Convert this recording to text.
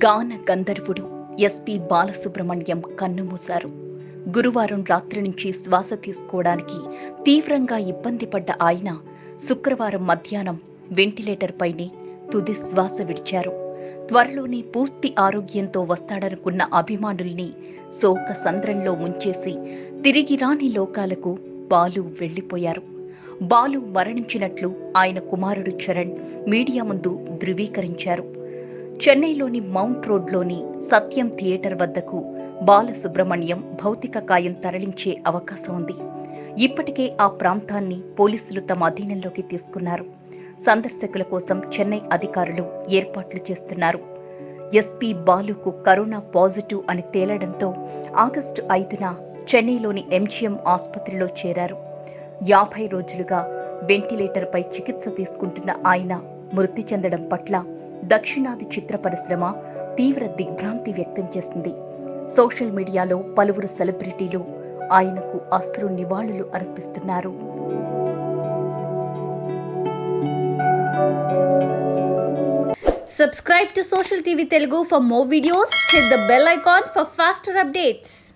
గాన గంధర్వుడు ఎస్పి బాలసుబ్రహ్మణ్యం కన్నుమూశారు గురువారం రాత్రి నుంచి శ్వాస తీసుకోవడానికి తీవ్రంగా ఇబ్బంది పడ్డ ఆయన శుక్రవారం మధ్యాహ్నం వెంటిలేటర్ పైనే తుది శ్వాస విడిచారు త్వరలోనే పూర్తి ఆరోగ్యంతో వస్తాడనుకున్న అభిమానుల్ని శోక సంద్రంలో ముంచేసి తిరిగి రాని లోకాలకు బాలు వెళ్లిపోయారు బాలు మరణించినట్లు ఆయన కుమారుడు చరణ్ మీడియా ముందు ధృవీకరించారు చెన్నైలోని మౌంట్ రోడ్లోని సత్యం థియేటర్ వద్దకు బాలసుబ్రహ్మణ్యం భౌతిక కాయం తరలించే అవకాశం ఉంది ఇప్పటికే ఆ ప్రాంతాన్ని పోలీసులు తమ అధీనంలోకి తీసుకున్నారు సందర్శకుల కోసం చెన్నై అధికారులు ఏర్పాట్లు చేస్తున్నారు ఎస్పీ బాలుకు కరోనా పాజిటివ్ అని తేలడంతో ఆగస్టు ఐదున చెన్నైలోని ఎంజిఎం ఆసుపత్రిలో చేరారు యాభై రోజులుగా వెంటిలేటర్పై చికిత్స తీసుకుంటున్న ఆయన మృతి చెందడం పట్ల దక్షిణాది చిత్ర పరిశ్రమ తీవ్ర దిగ్భ్రాంతి వ్యక్తం చేసింది సోషల్ మీడియాలో పలువురు సెలబ్రిటీలు ఆయనకు అశ్రు నివాళులు అర్పిస్తున్నారు Subscribe to Social TV Telugu for more videos. Hit the bell icon for faster updates.